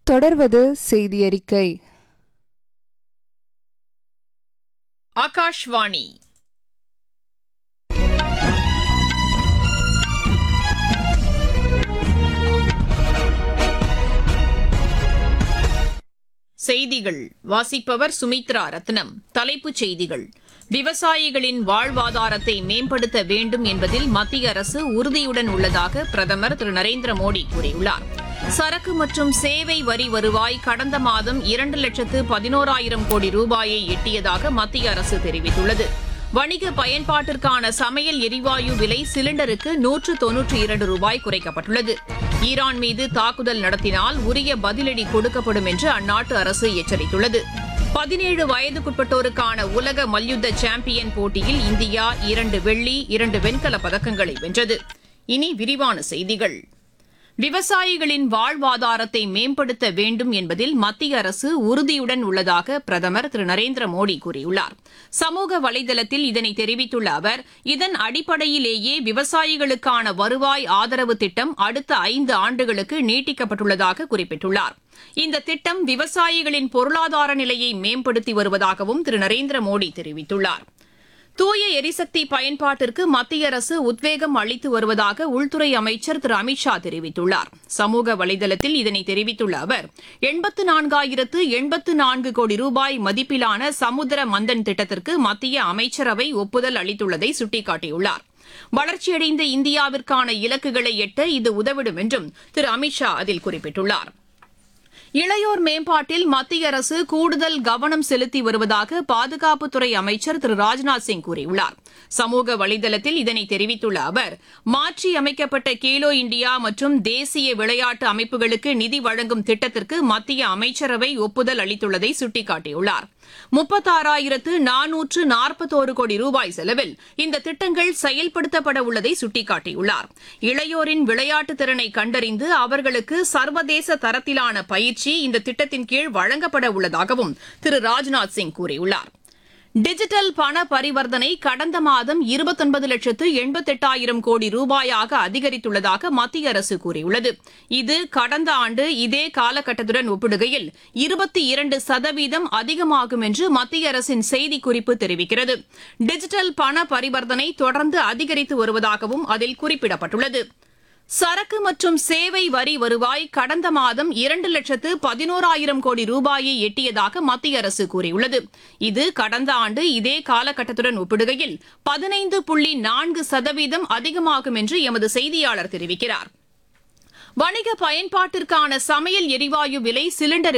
தொடர்வது செய்தி அறிக்கை ஆகாஷ்வாணி செய்திகள் வாசிப்பவர் சுமித்ரா ரத்னம் தலைப்புச் செய்திகள் விவசாயிகளின் வாழ்வாதாரத்தை மேம்படுத்த வேண்டும் என்பதில் மத்திய அரசு உறுதியுடன் உள்ளதாக பிரதமர் திரு நரேந்திர மோடி கூறியுள்ளார் சரக்கு மற்றும் சேவை வரி வருவாய் கடந்த மாதம் இரண்டு லட்சத்து பதினோராயிரம் கோடி ரூபாயை எட்டியதாக மத்திய அரசு தெரிவித்துள்ளது வணிக பயன்பாட்டிற்கான சமையல் எரிவாயு விலை சிலிண்டருக்கு நூற்று தொன்னூற்றி இரண்டு ரூபாய் குறைக்கப்பட்டுள்ளது ஈரான் மீது தாக்குதல் நடத்தினால் உரிய பதிலடி கொடுக்கப்படும் என்று அந்நாட்டு அரசு எச்சரித்துள்ளது பதினேழு வயதுக்குட்பட்டோருக்கான உலக மல்யுத்த சாம்பியன் போட்டியில் இந்தியா இரண்டு வெள்ளி இரண்டு வெண்கலப் பதக்கங்களை வென்றது இனி விரிவான செய்திகள் விவசாயிகளின் வாழ்வாதாரத்தை மேம்படுத்த வேண்டும் என்பதில் மத்திய அரசு உறுதியுடன் உள்ளதாக பிரதமர் திரு நரேந்திர மோடி கூறியுள்ளார் சமூக வலைதளத்தில் இதனை தெரிவித்துள்ள அவர் இதன் அடிப்படையிலேயே விவசாயிகளுக்கான வருவாய் ஆதரவு திட்டம் அடுத்த ஐந்து ஆண்டுகளுக்கு நீட்டிக்கப்பட்டுள்ளதாக குறிப்பிட்டுள்ளார் இந்த திட்டம் விவசாயிகளின் பொருளாதார நிலையை மேம்படுத்தி வருவதாகவும் திரு நரேந்திர மோடி தெரிவித்துள்ளார் தூய எரிசக்தி பயன்பாட்டிற்கு மத்திய அரசு உத்வேகம் அளித்து வருவதாக உள்துறை அமைச்சர் திரு அமித்ஷா தெரிவித்துள்ளார் சமூக வலைதளத்தில் இதனை தெரிவித்துள்ள அவர் எண்பத்து நான்காயிரத்து எண்பத்து நான்கு கோடி ரூபாய் மதிப்பிலான சமுத்திர மந்தன் திட்டத்திற்கு மத்திய அமைச்சரவை ஒப்புதல் அளித்துள்ளதை சுட்டிக்காட்டியுள்ளார் வளர்ச்சியடைந்த இந்தியாவிற்கான இலக்குகளை எட்ட இது உதவிடும் என்றும் திரு அமித்ஷா அதில் குறிப்பிட்டுள்ளார் இளையோர் மேம்பாட்டில் மத்திய அரசு கூடுதல் கவனம் செலுத்தி வருவதாக பாதுகாப்புத்துறை அமைச்சர் திரு ராஜ்நாத் சிங் கூறியுள்ளார் சமூக வலைதளத்தில் இதனை தெரிவித்துள்ள அவர் மாற்றி அமைக்கப்பட்ட கேலோ இந்தியா மற்றும் தேசிய விளையாட்டு அமைப்புகளுக்கு நிதி வழங்கும் திட்டத்திற்கு மத்திய அமைச்சரவை ஒப்புதல் அளித்துள்ளதை சுட்டிக்காட்டியுள்ளார் முப்பத்தாறாயிரத்து நானூற்று நாற்பத்தோரு கோடி ரூபாய் செலவில் இந்த திட்டங்கள் செயல்படுத்தப்பட உள்ளதை சுட்டிக்காட்டியுள்ளார் இளையோரின் விளையாட்டு திறனை கண்டறிந்து அவர்களுக்கு சர்வதேச தரத்திலான பயிற்சி இந்த திட்டத்தின் கீழ் வழங்கப்பட உள்ளதாகவும் திரு ராஜ்நாத் சிங் கூறியுள்ளார் டிஜிட்டல் பண பரிவர்த்தனை கடந்த மாதம் இருபத்தொன்பது லட்சத்து எண்பத்தெட்டாயிரம் கோடி ரூபாயாக அதிகரித்துள்ளதாக மத்திய அரசு கூறியுள்ளது இது கடந்த ஆண்டு இதே காலகட்டத்துடன் ஒப்பிடுகையில் இருபத்தி இரண்டு சதவீதம் அதிகமாகும் என்று மத்திய அரசின் செய்திக்குறிப்பு தெரிவிக்கிறது டிஜிட்டல் பண பரிவர்த்தனை தொடர்ந்து அதிகரித்து வருவதாகவும் அதில் குறிப்பிடப்பட்டுள்ளது சரக்கு மற்றும் சேவை வரி வருவாய் கடந்த மாதம் இரண்டு லட்சத்து பதினோராயிரம் கோடி ரூபாயை எட்டியதாக மத்திய அரசு கூறியுள்ளது இது கடந்த ஆண்டு இதே காலகட்டத்துடன் ஒப்பிடுகையில் பதினைந்து புள்ளி நான்கு சதவீதம் அதிகமாகும் என்று எமது செய்தியாளர் தெரிவிக்கிறார் வணிக பயன்பாட்டிற்கான சமையல் எரிவாயு விலை சிலிண்டருக்கு